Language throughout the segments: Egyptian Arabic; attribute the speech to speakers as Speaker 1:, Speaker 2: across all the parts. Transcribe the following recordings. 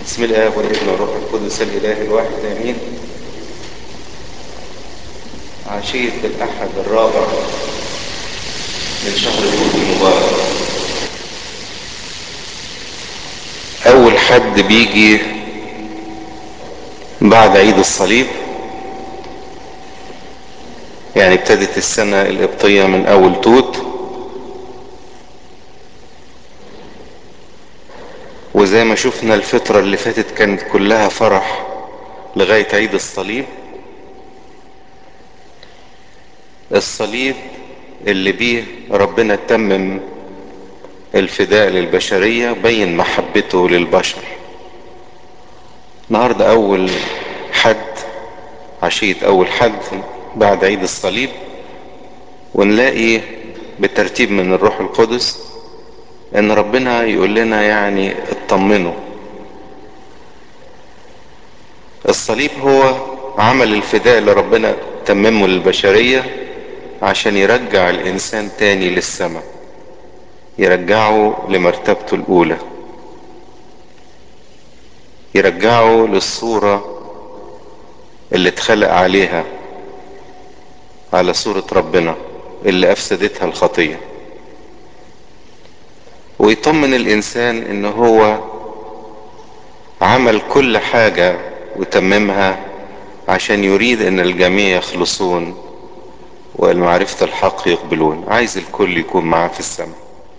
Speaker 1: بسم الله والابن والروح القدس الاله الواحد امين عشية الاحد الرابع من شهر يوت المبارك اول حد بيجي بعد عيد الصليب يعني ابتدت السنة القبطية من اول توت وزي ما شفنا الفترة اللي فاتت كانت كلها فرح لغاية عيد الصليب الصليب اللي بيه ربنا تمم الفداء للبشرية بين محبته للبشر النهاردة أول حد عشية أول حد بعد عيد الصليب ونلاقي بالترتيب من الروح القدس ان ربنا يقول لنا يعني اطمنوا الصليب هو عمل الفداء اللي ربنا تممه للبشرية عشان يرجع الانسان تاني للسماء يرجعه لمرتبته الاولى يرجعه للصورة اللي اتخلق عليها على صورة ربنا اللي افسدتها الخطيه ويطمن الانسان ان هو عمل كل حاجة وتممها عشان يريد ان الجميع يخلصون والمعرفة الحق يقبلون عايز الكل يكون معاه في السماء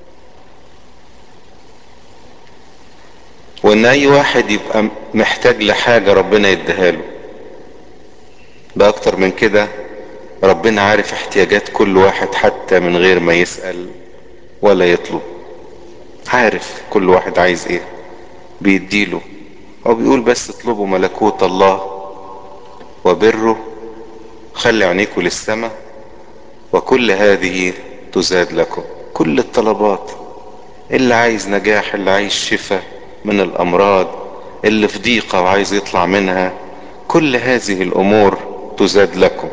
Speaker 1: وان اي واحد يبقى محتاج لحاجة ربنا يديها له ده اكتر من كده ربنا عارف احتياجات كل واحد حتى من غير ما يسأل ولا يطلب عارف كل واحد عايز ايه بيديله هو بيقول بس اطلبوا ملكوت الله وبره خلي عينيكم للسماء وكل هذه تزاد لكم كل الطلبات اللي عايز نجاح اللي عايز شفاء من الامراض اللي في ضيقة وعايز يطلع منها كل هذه الامور تزاد لكم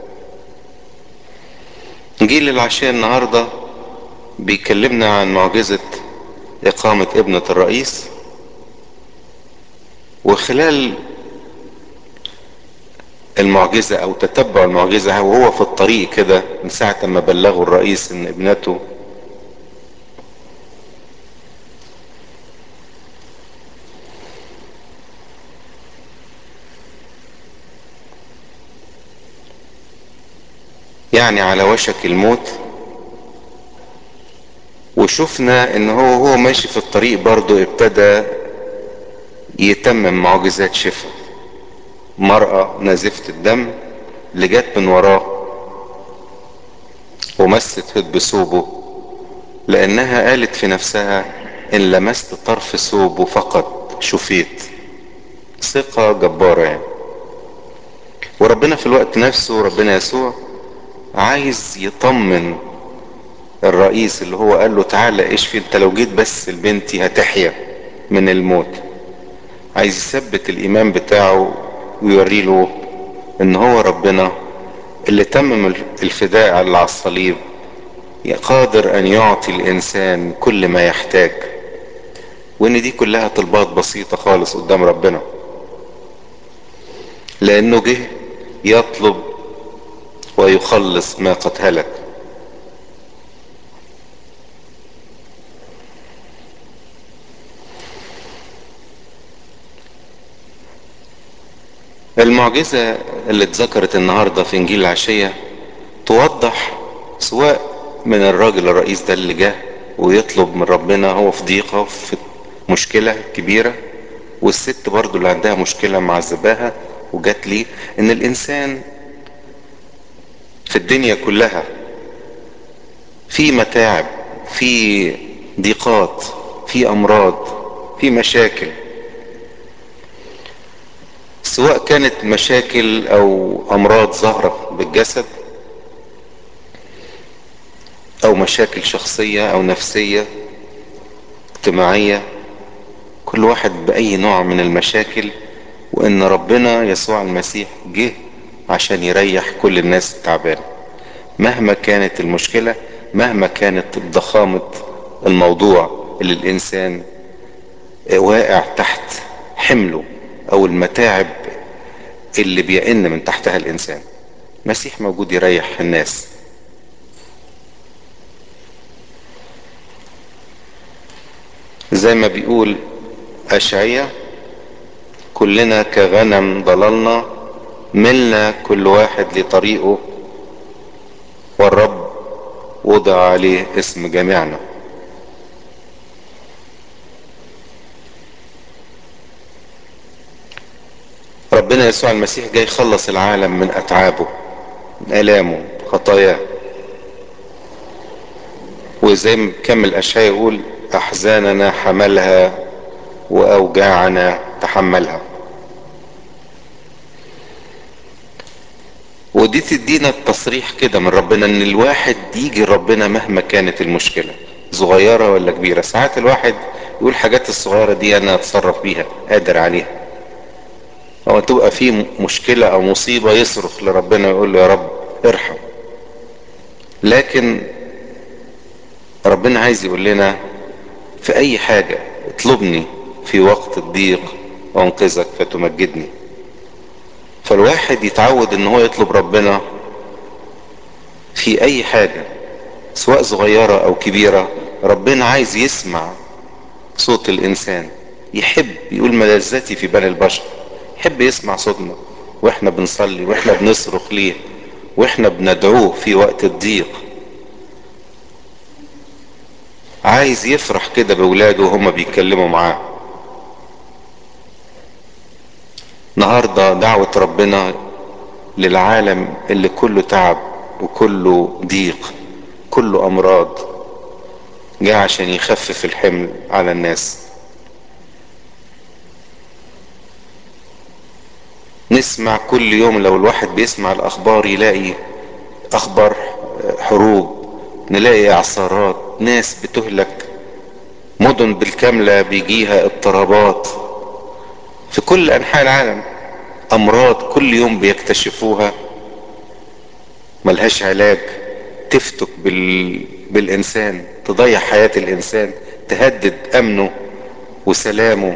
Speaker 1: جيل العشاء النهاردة بيكلمنا عن معجزة إقامة ابنة الرئيس وخلال المعجزة أو تتبع المعجزة وهو في الطريق كده من ساعة ما بلغوا الرئيس إن ابنته يعني على وشك الموت وشفنا ان هو هو ماشي في الطريق برضه ابتدى يتمم معجزات شفاء مرأة نازفة الدم اللي جت من وراه ومست بثوبه لانها قالت في نفسها ان لمست طرف ثوبه فقط شفيت ثقة جبارة يعني وربنا في الوقت نفسه ربنا يسوع عايز يطمن الرئيس اللي هو قال له تعالى اشفي انت لو جيت بس لبنتي هتحيا من الموت عايز يثبت الايمان بتاعه ويوري له ان هو ربنا اللي تمم الفداء على الصليب قادر ان يعطي الانسان كل ما يحتاج وان دي كلها طلبات بسيطة خالص قدام ربنا لانه جه يطلب ويخلص ما قد هلك المعجزة اللي اتذكرت النهاردة في انجيل العشية توضح سواء من الراجل الرئيس ده اللي جه ويطلب من ربنا هو في ضيقة في مشكلة كبيرة والست برضو اللي عندها مشكلة معذباها وجات لي ان الانسان في الدنيا كلها في متاعب في ضيقات في امراض في مشاكل سواء كانت مشاكل او امراض ظاهرة بالجسد او مشاكل شخصية او نفسية اجتماعية كل واحد باي نوع من المشاكل وان ربنا يسوع المسيح جه عشان يريح كل الناس التعبانة مهما كانت المشكلة مهما كانت ضخامة الموضوع اللي الانسان واقع تحت حمله او المتاعب اللي بيئن من تحتها الانسان مسيح موجود يريح الناس زي ما بيقول اشعية كلنا كغنم ضللنا ملنا كل واحد لطريقه والرب وضع عليه اسم جميعنا ربنا يسوع المسيح جاي يخلص العالم من اتعابه من الامه خطاياه وزي ما كمل اشعياء يقول احزاننا حملها واوجاعنا تحملها ودي تدينا التصريح كده من ربنا ان الواحد يجي ربنا مهما كانت المشكلة صغيرة ولا كبيرة ساعات الواحد يقول حاجات الصغيرة دي انا اتصرف بيها قادر عليها او تبقى في مشكلة او مصيبة يصرخ لربنا يقول له يا رب ارحم لكن ربنا عايز يقول لنا في اي حاجة اطلبني في وقت الضيق وانقذك فتمجدني فالواحد يتعود ان هو يطلب ربنا في اي حاجة سواء صغيرة او كبيرة ربنا عايز يسمع صوت الانسان يحب يقول ملذتي في بني البشر يحب يسمع صوتنا واحنا بنصلي واحنا بنصرخ ليه واحنا بندعوه في وقت الضيق عايز يفرح كده بولاده وهما بيتكلموا معاه النهاردة دعوة ربنا للعالم اللي كله تعب وكله ضيق كله امراض جاء عشان يخفف الحمل على الناس نسمع كل يوم لو الواحد بيسمع الاخبار يلاقي اخبار حروب نلاقي اعصارات ناس بتهلك مدن بالكاملة بيجيها اضطرابات في كل انحاء العالم امراض كل يوم بيكتشفوها ملهاش علاج تفتك بال... بالانسان تضيع حياة الانسان تهدد امنه وسلامه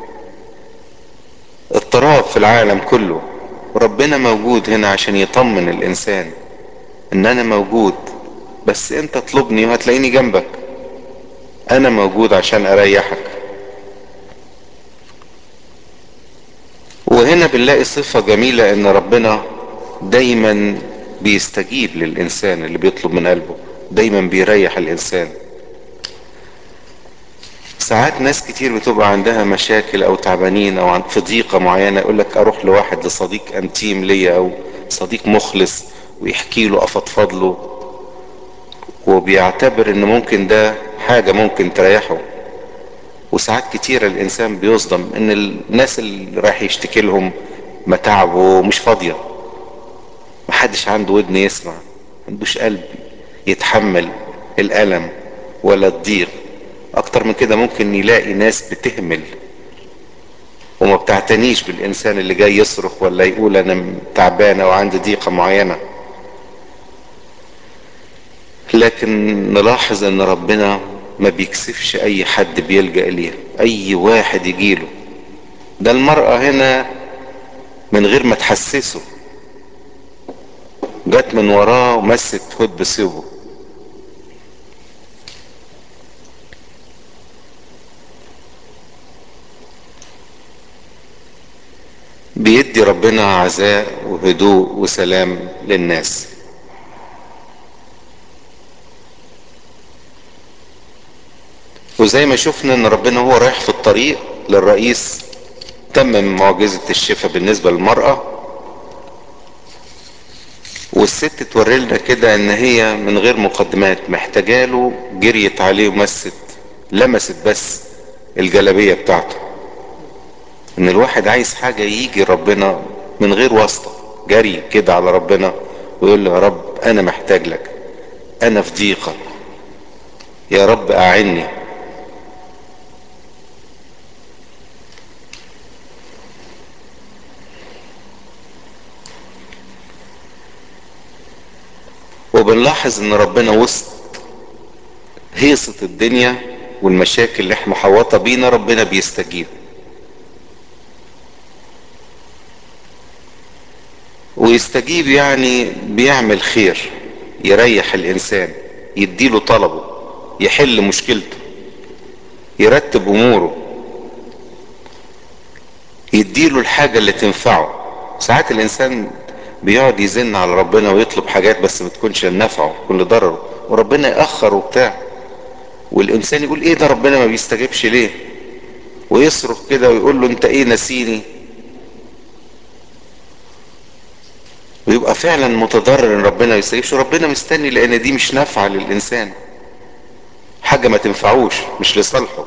Speaker 1: اضطراب في العالم كله ربنا موجود هنا عشان يطمن الانسان ان انا موجود بس انت اطلبني وهتلاقيني جنبك انا موجود عشان اريحك وهنا بنلاقي صفة جميلة ان ربنا دايما بيستجيب للانسان اللي بيطلب من قلبه دايما بيريح الانسان ساعات ناس كتير بتبقى عندها مشاكل او تعبانين او في ضيقة معينة يقول لك اروح لواحد لصديق انتيم ليا او صديق مخلص ويحكي له افضفض له وبيعتبر ان ممكن ده حاجة ممكن تريحه وساعات كتيرة الانسان بيصدم ان الناس اللي رايح يشتكي لهم متاعبه مش فاضية محدش عنده ودن يسمع عندوش قلب يتحمل الالم ولا الضيق اكتر من كده ممكن يلاقي ناس بتهمل وما بتعتنيش بالانسان اللي جاي يصرخ ولا يقول انا تعبانة وعندي ضيقة معينة لكن نلاحظ ان ربنا ما بيكسفش اي حد بيلجأ اليه اي واحد يجيله ده المرأة هنا من غير ما تحسسه جت من وراه ومست هد بثوبه بيدي ربنا عزاء وهدوء وسلام للناس وزي ما شفنا ان ربنا هو رايح في الطريق للرئيس تمم معجزة الشفاء بالنسبة للمرأة والست توري لنا كده ان هي من غير مقدمات محتاجاله جريت عليه ومست لمست بس الجلبية بتاعته ان الواحد عايز حاجة يجي ربنا من غير واسطة جري كده على ربنا ويقول له يا رب انا محتاج لك انا في ضيقة يا رب اعني وبنلاحظ ان ربنا وسط هيصة الدنيا والمشاكل اللي احنا محوطة بينا ربنا بيستجيب ويستجيب يعني بيعمل خير يريح الانسان يديله طلبه يحل مشكلته يرتب اموره يديله الحاجة اللي تنفعه ساعات الانسان بيقعد يزن على ربنا ويطلب حاجات بس ما تكونش لنفعه تكون لضرره وربنا يأخر وبتاع والانسان يقول ايه ده ربنا ما بيستجيبش ليه ويصرخ كده ويقول له انت ايه نسيني ويبقى فعلا متضرر ان ربنا ما يستجيبش وربنا مستني لان دي مش نافعه للانسان حاجه ما تنفعوش مش لصالحه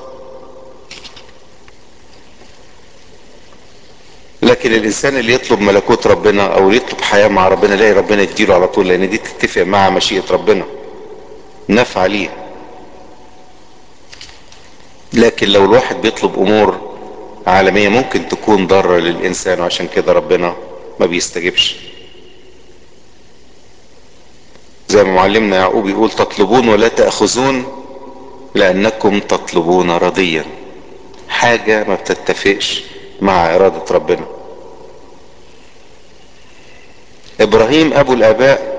Speaker 1: لكن الانسان اللي يطلب ملكوت ربنا او يطلب حياه مع ربنا يلاقي ربنا يديله على طول لان دي تتفق مع مشيئه ربنا نافعه ليه لكن لو الواحد بيطلب امور عالميه ممكن تكون ضاره للانسان وعشان كده ربنا ما بيستجيبش زي ما معلمنا يعقوب يقول تطلبون ولا تأخذون لأنكم تطلبون رضيا حاجة ما بتتفقش مع إرادة ربنا إبراهيم أبو الآباء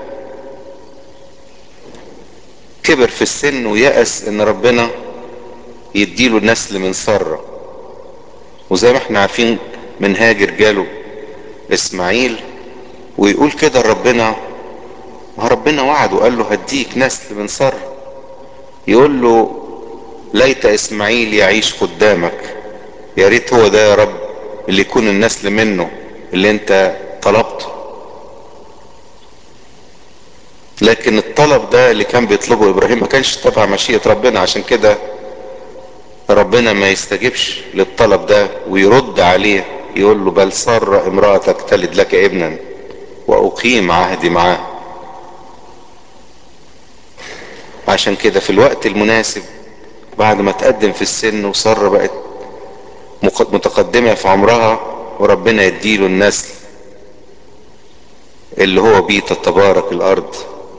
Speaker 1: كبر في السن ويأس إن ربنا يديله نسل من سرة وزي ما احنا عارفين من هاجر جاله إسماعيل ويقول كده ربنا ما ربنا وعده قال له هديك نسل من سر يقول له ليت اسماعيل يعيش قدامك يا ريت هو ده يا رب اللي يكون النسل منه اللي انت طلبته لكن الطلب ده اللي كان بيطلبه ابراهيم ما كانش تبع مشيئة ربنا عشان كده ربنا ما يستجيبش للطلب ده ويرد عليه يقول له بل سر امرأتك تلد لك ابنا واقيم عهدي معاه عشان كده في الوقت المناسب بعد ما تقدم في السن وسارة بقت متقدمة في عمرها وربنا يديله النسل اللي هو بيه تتبارك الارض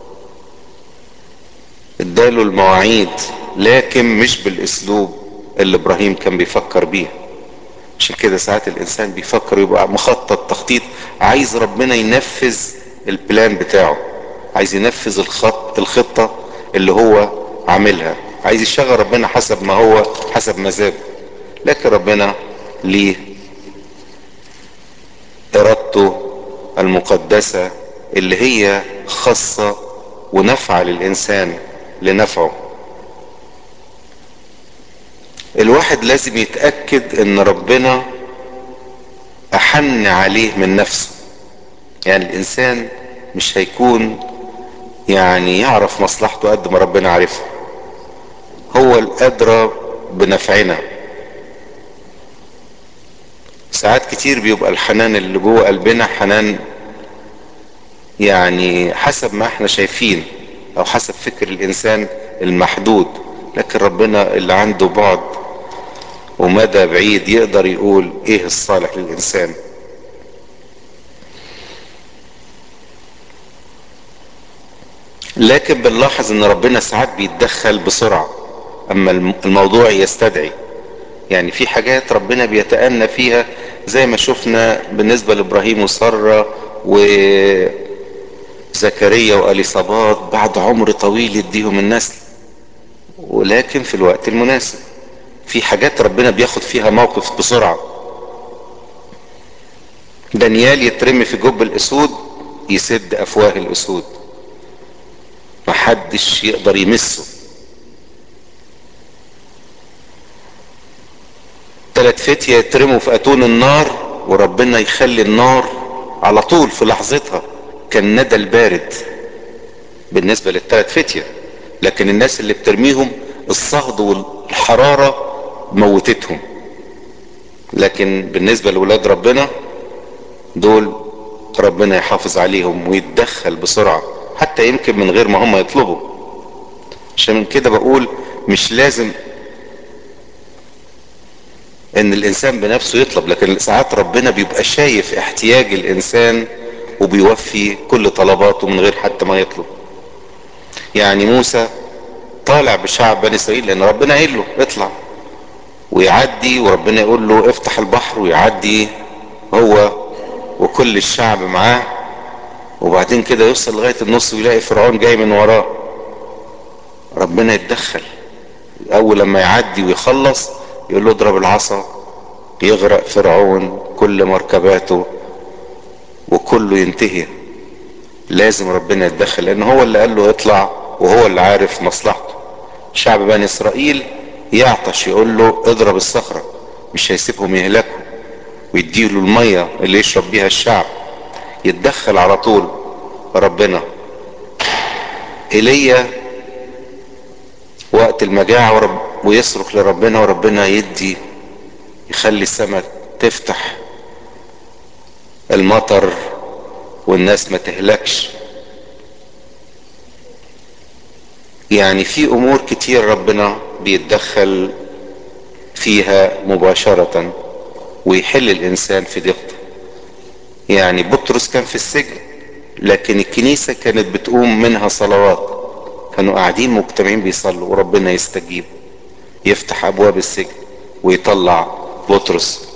Speaker 1: اداله المواعيد لكن مش بالاسلوب اللي ابراهيم كان بيفكر بيه عشان كده ساعات الانسان بيفكر يبقى مخطط تخطيط عايز ربنا ينفذ البلان بتاعه عايز ينفذ الخط الخطة اللي هو عاملها عايز يشغل ربنا حسب ما هو حسب مزاجه لكن ربنا ليه ارادته المقدسة اللي هي خاصة ونفع للانسان لنفعه الواحد لازم يتأكد ان ربنا احن عليه من نفسه يعني الانسان مش هيكون يعني يعرف مصلحته قد ما ربنا عارفها هو الادرى بنفعنا ساعات كتير بيبقى الحنان اللي جوه قلبنا حنان يعني حسب ما احنا شايفين او حسب فكر الانسان المحدود لكن ربنا اللي عنده بعد ومدى بعيد يقدر يقول ايه الصالح للانسان لكن بنلاحظ ان ربنا ساعات بيتدخل بسرعة اما الموضوع يستدعي يعني في حاجات ربنا بيتأنى فيها زي ما شفنا بالنسبة لابراهيم وسارة وزكريا واليصابات بعد عمر طويل يديهم النسل ولكن في الوقت المناسب في حاجات ربنا بياخد فيها موقف بسرعة دانيال يترمي في جب الاسود يسد افواه الاسود محدش يقدر يمسه تلات فتية يترموا في اتون النار وربنا يخلي النار على طول في لحظتها كان ندى البارد بالنسبة للتلات فتية لكن الناس اللي بترميهم الصهد والحرارة موتتهم لكن بالنسبة لولاد ربنا دول ربنا يحافظ عليهم ويتدخل بسرعة حتى يمكن من غير ما هم يطلبوا عشان من كده بقول مش لازم ان الانسان بنفسه يطلب لكن ساعات ربنا بيبقى شايف احتياج الانسان وبيوفي كل طلباته من غير حتى ما يطلب يعني موسى طالع بشعب بني اسرائيل لان ربنا قايل له اطلع ويعدي وربنا يقول له افتح البحر ويعدي هو وكل الشعب معاه وبعدين كده يوصل لغاية النص ويلاقي فرعون جاي من وراه ربنا يتدخل اول لما يعدي ويخلص يقول له اضرب العصا يغرق فرعون كل مركباته وكله ينتهي لازم ربنا يتدخل لان هو اللي قال له اطلع وهو اللي عارف مصلحته شعب بني اسرائيل يعطش يقول له اضرب الصخرة مش هيسيبهم يهلكوا ويديله المية اللي يشرب بيها الشعب يتدخل على طول ربنا ايليا وقت المجاعة ورب ويصرخ لربنا وربنا يدي يخلي السماء تفتح المطر والناس ما تهلكش يعني في امور كتير ربنا بيتدخل فيها مباشرة ويحل الانسان في ضيقته يعني بطرس كان في السجن لكن الكنيسة كانت بتقوم منها صلوات كانوا قاعدين مجتمعين بيصلوا وربنا يستجيب يفتح ابواب السجن ويطلع بطرس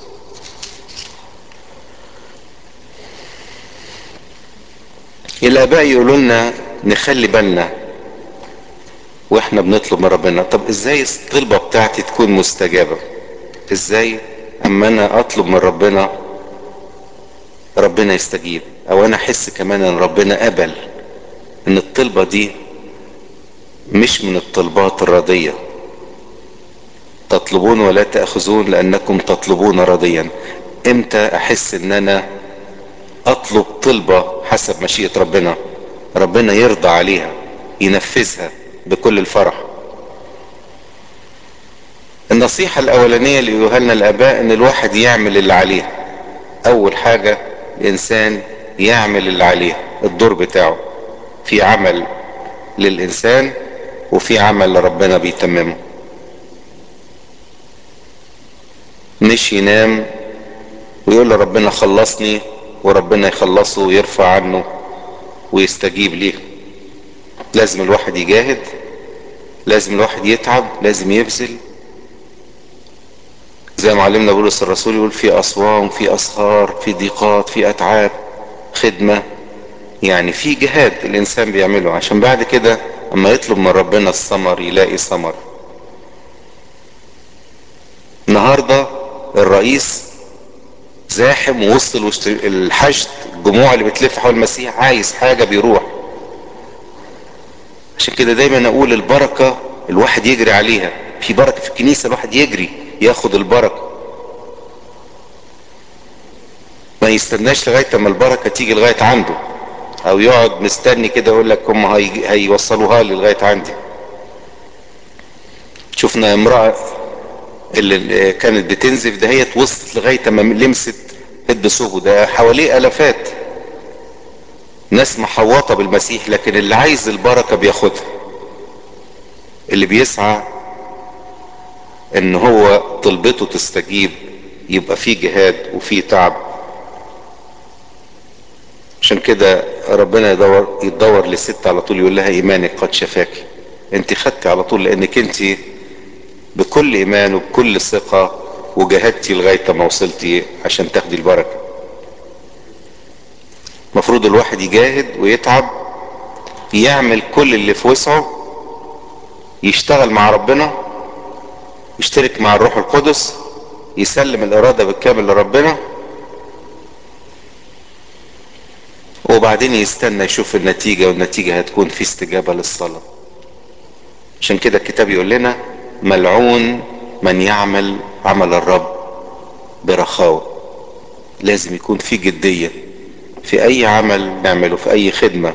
Speaker 1: الاباء يقولوا لنا نخلي بالنا واحنا بنطلب من ربنا طب ازاي الطلبة بتاعتي تكون مستجابة ازاي اما انا اطلب من ربنا ربنا يستجيب او انا احس كمان ان ربنا قبل ان الطلبة دي مش من الطلبات الرضية تطلبون ولا تأخذون لأنكم تطلبون رضيا امتى احس ان انا اطلب طلبة حسب مشيئة ربنا ربنا يرضى عليها ينفذها بكل الفرح النصيحة الاولانية اللي يقولها لنا الاباء ان الواحد يعمل اللي عليه اول حاجة الانسان يعمل اللي عليه الدور بتاعه في عمل للانسان وفي عمل لربنا بيتممه مش ينام ويقول لربنا خلصني وربنا يخلصه ويرفع عنه ويستجيب ليه لازم الواحد يجاهد لازم الواحد يتعب لازم يبذل زي ما علمنا بولس الرسول يقول في اصوام في اسهار في ضيقات في اتعاب خدمة يعني في جهاد الانسان بيعمله عشان بعد كده اما يطلب من ربنا الثمر يلاقي ثمر النهارده الرئيس زاحم ووسط الحشد الجموع اللي بتلف حول المسيح عايز حاجه بيروح عشان كده دايما اقول البركه الواحد يجري عليها في بركه في الكنيسه الواحد يجري ياخد البركه ما يستناش لغايه اما البركه تيجي لغايه عنده او يقعد مستني كده يقول لك هم هي... هيوصلوها لي لغايه عندي شفنا امراه اللي كانت بتنزف دهيت وصلت لغايه اما لمست قد صوبه ده حواليه الافات ناس محوطه بالمسيح لكن اللي عايز البركه بياخدها اللي بيسعى ان هو طلبته تستجيب يبقى فيه جهاد وفيه تعب عشان كده ربنا يدور يدور للست على طول يقول لها ايمانك قد شفاكي انت خدتي على طول لانك انت بكل ايمان وبكل ثقة وجاهدتي لغاية ما وصلتي عشان تاخدي البركة مفروض الواحد يجاهد ويتعب يعمل كل اللي في وسعه يشتغل مع ربنا يشترك مع الروح القدس يسلم الارادة بالكامل لربنا وبعدين يستنى يشوف النتيجة والنتيجة هتكون في استجابة للصلاة عشان كده الكتاب يقول لنا ملعون من يعمل عمل الرب برخاوة لازم يكون في جدية في اي عمل نعمله في اي خدمة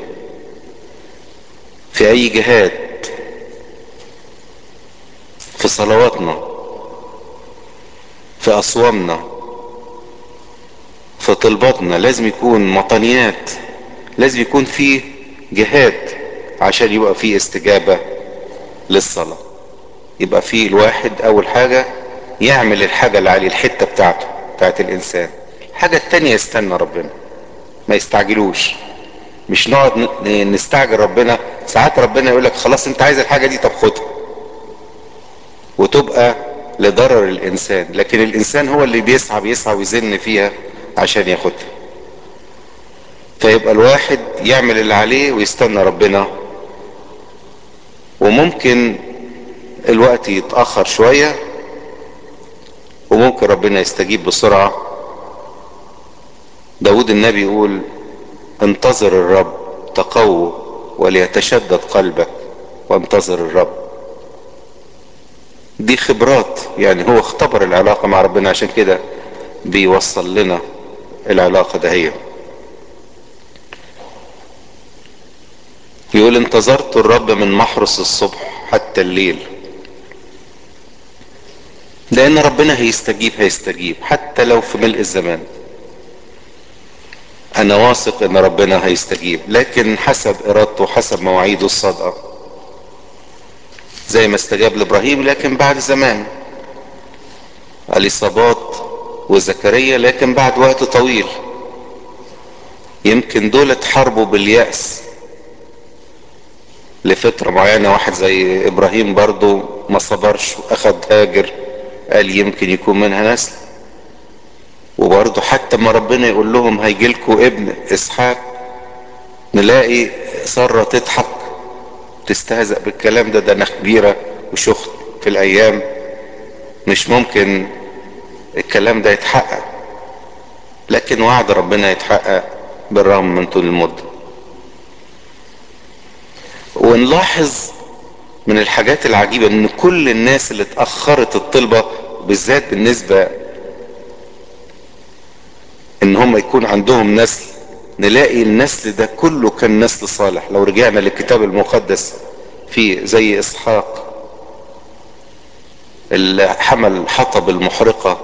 Speaker 1: في اي جهاد في صلواتنا في اصوامنا في طلباتنا لازم يكون مطنيات لازم يكون في جهاد عشان يبقى في استجابة للصلاة يبقى في الواحد اول حاجة يعمل الحاجة اللي عليه الحتة بتاعته بتاعت الانسان الحاجة التانية يستنى ربنا ما يستعجلوش مش نقعد نستعجل ربنا ساعات ربنا يقول لك خلاص انت عايز الحاجة دي طب خدها وتبقى لضرر الانسان لكن الانسان هو اللي بيسعى بيسعى ويزن فيها عشان ياخدها فيبقى الواحد يعمل اللي عليه ويستنى ربنا وممكن الوقت يتأخر شوية وممكن ربنا يستجيب بسرعة داود النبي يقول انتظر الرب تقوى وليتشدد قلبك وانتظر الرب دي خبرات يعني هو اختبر العلاقة مع ربنا عشان كده بيوصل لنا العلاقة دهية يقول انتظرت الرب من محرس الصبح حتى الليل لان ربنا هيستجيب هيستجيب حتى لو في ملء الزمان انا واثق ان ربنا هيستجيب لكن حسب ارادته حسب مواعيده الصادقة زي ما استجاب لابراهيم لكن بعد زمان اليصابات وزكريا لكن بعد وقت طويل يمكن دول اتحاربوا باليأس لفترة معينة واحد زي ابراهيم برضو ما صبرش واخد هاجر قال يمكن يكون منها نسل وبرضه حتى ما ربنا يقول لهم هيجيلكوا ابن اسحاق نلاقي سارة تضحك تستهزأ بالكلام ده ده انا كبيرة وشخت في الايام مش ممكن الكلام ده يتحقق لكن وعد ربنا يتحقق بالرغم من طول المدة ونلاحظ من الحاجات العجيبة ان كل الناس اللي اتأخرت الطلبة بالذات بالنسبة ان هم يكون عندهم نسل نلاقي النسل ده كله كان نسل صالح لو رجعنا للكتاب المقدس في زي اسحاق اللي حمل حطب المحرقة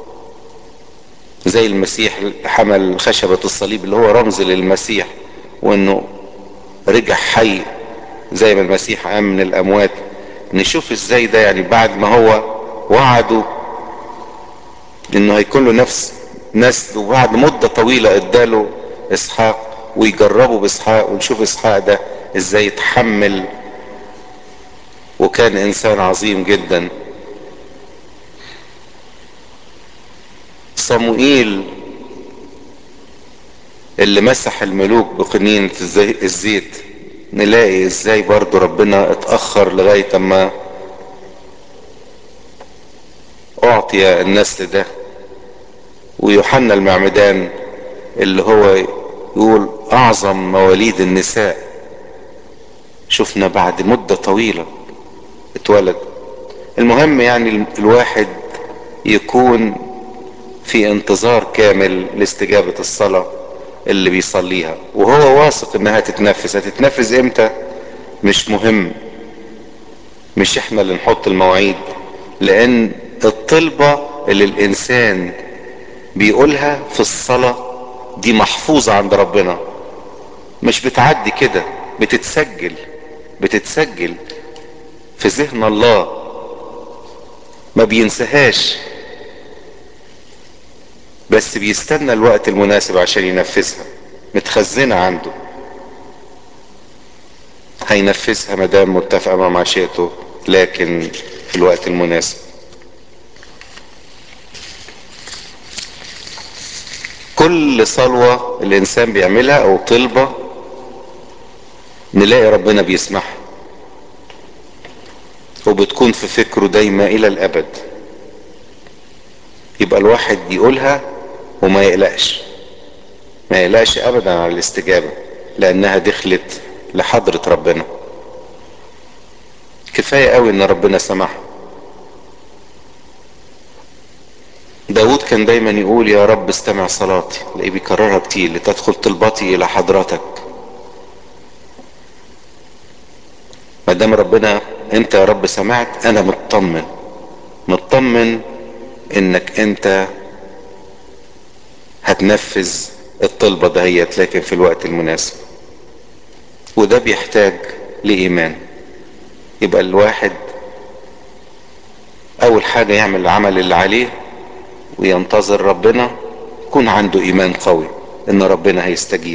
Speaker 1: زي المسيح حمل خشبة الصليب اللي هو رمز للمسيح وانه رجع حي زي ما المسيح قام من الاموات نشوف ازاي ده يعني بعد ما هو وعده انه هيكون له نفس نسل وبعد مدة طويلة اداله اسحاق ويجربوا باسحاق ونشوف اسحاق ده ازاي يتحمل وكان انسان عظيم جدا صموئيل اللي مسح الملوك بقنينة الزيت نلاقي ازاي برضو ربنا اتأخر لغاية اما اعطي النسل ده ويوحنا المعمدان اللي هو يقول اعظم مواليد النساء شفنا بعد مدة طويلة اتولد المهم يعني الواحد يكون في انتظار كامل لاستجابة الصلاة اللي بيصليها وهو واثق انها تتنفذ هتتنفذ امتى مش مهم مش احنا اللي نحط المواعيد لان الطلبة اللي الانسان بيقولها في الصلاة دي محفوظة عند ربنا مش بتعدي كده بتتسجل بتتسجل في ذهن الله ما بينساهاش بس بيستنى الوقت المناسب عشان ينفذها متخزنة عنده هينفذها مدام متفقة مع مشيئته لكن في الوقت المناسب كل صلوة الانسان بيعملها او طلبة نلاقي ربنا بيسمعها وبتكون في فكره دايما الى الابد يبقى الواحد يقولها وما يقلقش ما يقلقش ابدا على الاستجابة لانها دخلت لحضرة ربنا كفاية قوي ان ربنا سمعها داود كان دايما يقول يا رب استمع صلاتي تلاقيه بيكررها كتير لتدخل طلبتي الى حضرتك ما دام ربنا انت يا رب سمعت انا مطمن مطمن انك انت هتنفذ الطلبة دهيت لكن في الوقت المناسب وده بيحتاج لإيمان يبقى الواحد أول حاجة يعمل العمل اللي عليه وينتظر ربنا يكون عنده إيمان قوي إن ربنا هيستجيب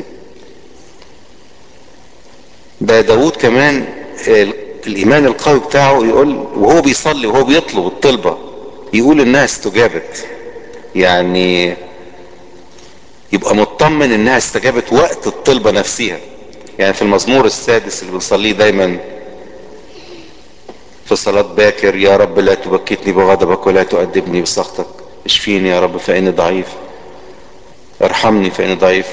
Speaker 1: ده داود كمان الإيمان القوي بتاعه يقول وهو بيصلي وهو بيطلب الطلبة يقول الناس تجابت يعني يبقى مطمن انها استجابت وقت الطلبة نفسها يعني في المزمور السادس اللي بنصليه دايما في صلاة باكر يا رب لا تبكتني بغضبك ولا تؤدبني بسخطك اشفيني يا رب فإني ضعيف ارحمني فإني ضعيف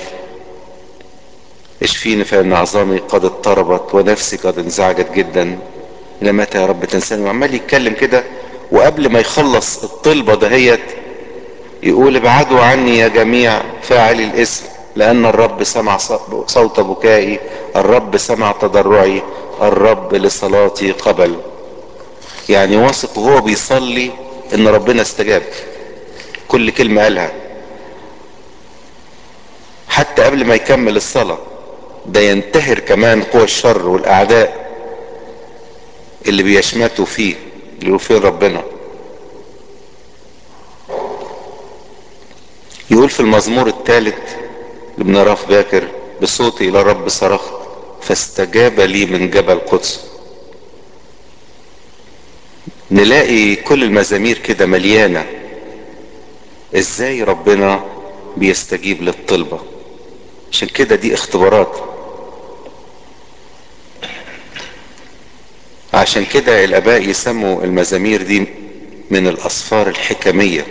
Speaker 1: اشفيني فإن عظامي قد اضطربت ونفسي قد انزعجت جدا إلى متى يا رب تنساني وعمال يتكلم كده وقبل ما يخلص الطلبة دهيت يقول ابعدوا عني يا جميع فاعلي الاسم لأن الرب سمع صوت بكائي الرب سمع تضرعي الرب لصلاتي قبل يعني واثق وهو بيصلي ان ربنا استجاب كل كلمة قالها حتى قبل ما يكمل الصلاة ده ينتهر كمان قوى الشر والاعداء اللي بيشمتوا فيه اللي فين ربنا يقول في المزمور الثالث اللي بنراه في باكر بصوتي الى الرب صرخت فاستجاب لي من جبل قدس نلاقي كل المزامير كده مليانه ازاي ربنا بيستجيب للطلبه عشان كده دي اختبارات عشان كده الاباء يسموا المزامير دي من الاسفار الحكميه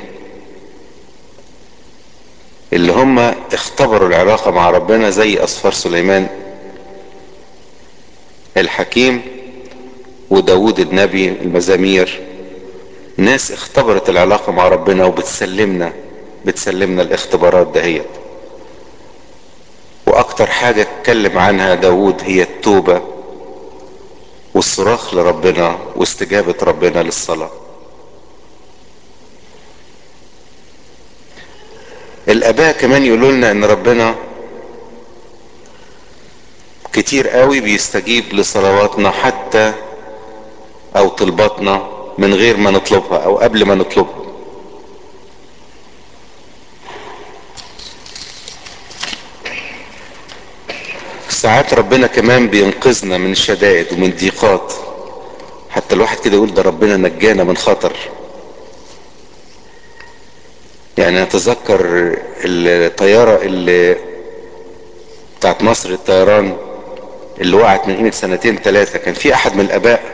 Speaker 1: اللي هم اختبروا العلاقه مع ربنا زي اسفار سليمان الحكيم وداود النبي المزامير ناس اختبرت العلاقه مع ربنا وبتسلمنا بتسلمنا الاختبارات دهيت واكتر حاجه اتكلم عنها داود هي التوبه والصراخ لربنا واستجابة ربنا للصلاة الاباء كمان يقولوا لنا ان ربنا كتير قوي بيستجيب لصلواتنا حتى او طلباتنا من غير ما نطلبها او قبل ما نطلبها ساعات ربنا كمان بينقذنا من الشدائد ومن ضيقات حتى الواحد كده يقول ده ربنا نجانا من خطر يعني اتذكر الطيارة اللي بتاعت مصر الطيران اللي وقعت من قيمة سنتين ثلاثة كان في احد من الاباء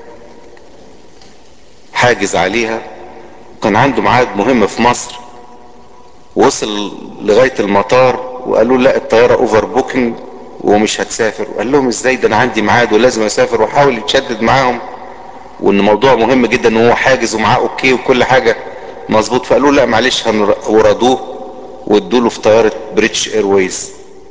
Speaker 1: حاجز عليها وكان عنده ميعاد مهم في مصر وصل لغاية المطار وقالوا لا الطيارة اوفر بوكينج ومش هتسافر وقال لهم ازاي ده انا عندي ميعاد ولازم اسافر وحاول يتشدد معاهم وان موضوع مهم جدا ان هو حاجز ومعاه اوكي وكل حاجه مظبوط فقالوا لا معلش وردوه وادوا له في طياره بريتش ايرويز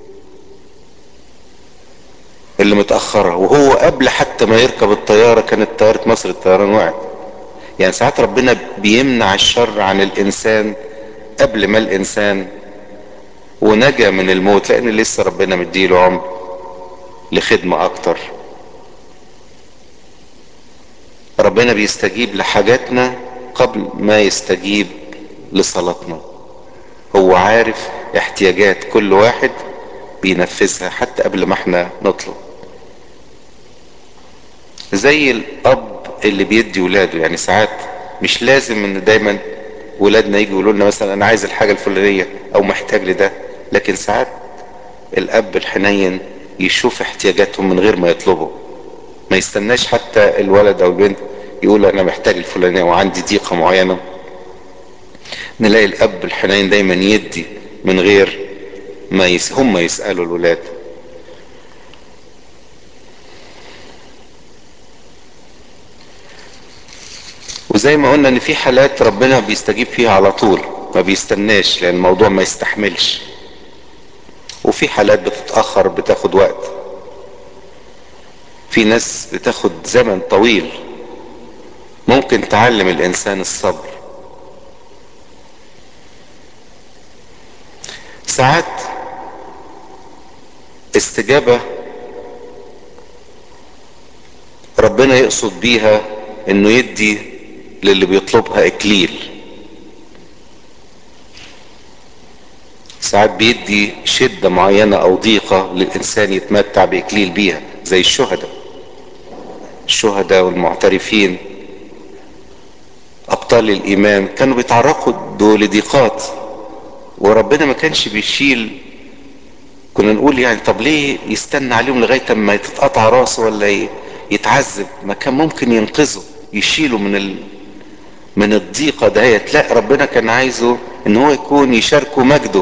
Speaker 1: اللي متاخره وهو قبل حتى ما يركب الطياره كانت طياره مصر الطيران وقعت يعني ساعات ربنا بيمنع الشر عن الانسان قبل ما الانسان ونجا من الموت لان لسه ربنا مديله عمر لخدمة اكتر ربنا بيستجيب لحاجاتنا قبل ما يستجيب لصلاتنا هو عارف احتياجات كل واحد بينفذها حتى قبل ما احنا نطلب زي الاب اللي بيدي ولاده يعني ساعات مش لازم ان دايما ولادنا يجي يقولوا لنا مثلا انا عايز الحاجه الفلانيه او محتاج لده لكن ساعات الاب الحنين يشوف احتياجاتهم من غير ما يطلبوا ما يستناش حتى الولد او البنت يقول انا محتاج الفلانية وعندي ضيقة معينة نلاقي الاب الحنين دايما يدي من غير ما يس... هم يسألوا الولاد وزي ما قلنا ان في حالات ربنا بيستجيب فيها على طول ما بيستناش لان الموضوع ما يستحملش وفي حالات بتتأخر بتاخد وقت في ناس بتاخد زمن طويل ممكن تعلم الانسان الصبر ساعات استجابة ربنا يقصد بيها انه يدي للي بيطلبها اكليل ساعات بيدي شدة معينة او ضيقة للانسان يتمتع باكليل بيها زي الشهداء الشهداء والمعترفين ابطال الايمان كانوا بيتعرقوا لضيقات وربنا ما كانش بيشيل كنا نقول يعني طب ليه يستنى عليهم لغاية اما تتقطع راسه ولا يتعذب ما كان ممكن ينقذه يشيله من ال... من الضيقة دهيت لا ربنا كان عايزه ان هو يكون يشاركه مجده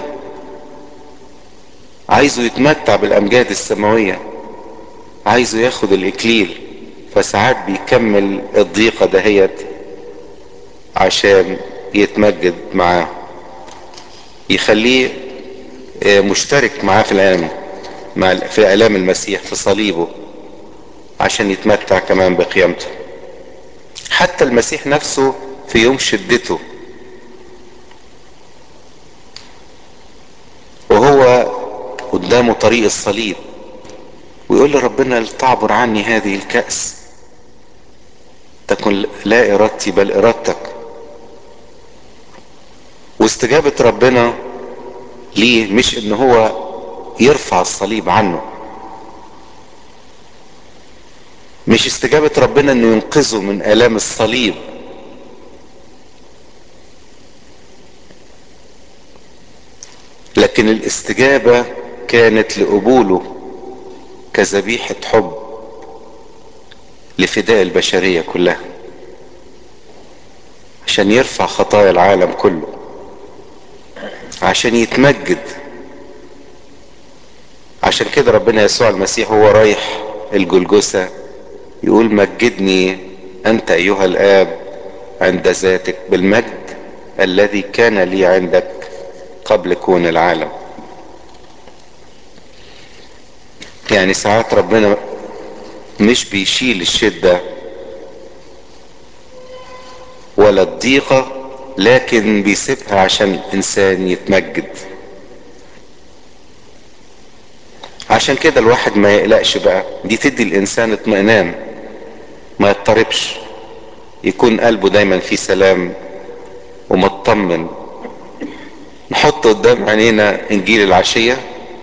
Speaker 1: عايزه يتمتع بالامجاد السماوية عايزه ياخد الاكليل فساعات بيكمل الضيقة دهيت عشان يتمجد معاه يخليه مشترك معاه في الالم مع في الام المسيح في صليبه عشان يتمتع كمان بقيامته حتى المسيح نفسه في يوم شدته وهو قدامه طريق الصليب ويقول لربنا تعبر عني هذه الكأس تكن لا ارادتي بل ارادتك واستجابة ربنا ليه مش ان هو يرفع الصليب عنه مش استجابة ربنا انه ينقذه من الام الصليب لكن الاستجابة كانت لقبوله كذبيحة حب لفداء البشرية كلها عشان يرفع خطايا العالم كله عشان يتمجد عشان كده ربنا يسوع المسيح هو رايح الجلجسة يقول مجدني انت ايها الاب عند ذاتك بالمجد الذي كان لي عندك قبل كون العالم يعني ساعات ربنا مش بيشيل الشدة ولا الضيقة لكن بيسيبها عشان الانسان يتمجد عشان كده الواحد ما يقلقش بقى دي تدي الانسان اطمئنان ما يضطربش يكون قلبه دايما في سلام ومطمن نحط قدام عينينا انجيل العشية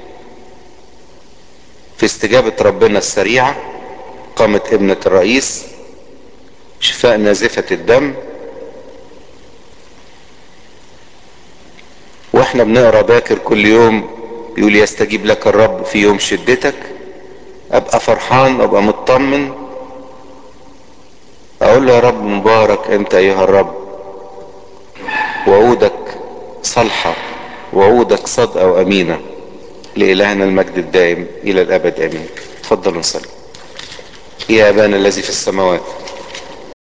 Speaker 1: في استجابة ربنا السريعة قامت ابنة الرئيس شفاء نازفة الدم واحنا بنقرا باكر كل يوم يقول يستجيب لك الرب في يوم شدتك ابقى فرحان ابقى مطمن اقول له يا رب مبارك انت ايها الرب وعودك صالحة وعودك صدقة وامينة لالهنا المجد الدائم الى الابد امين تفضلوا نصلي يا ابانا الذي في السماوات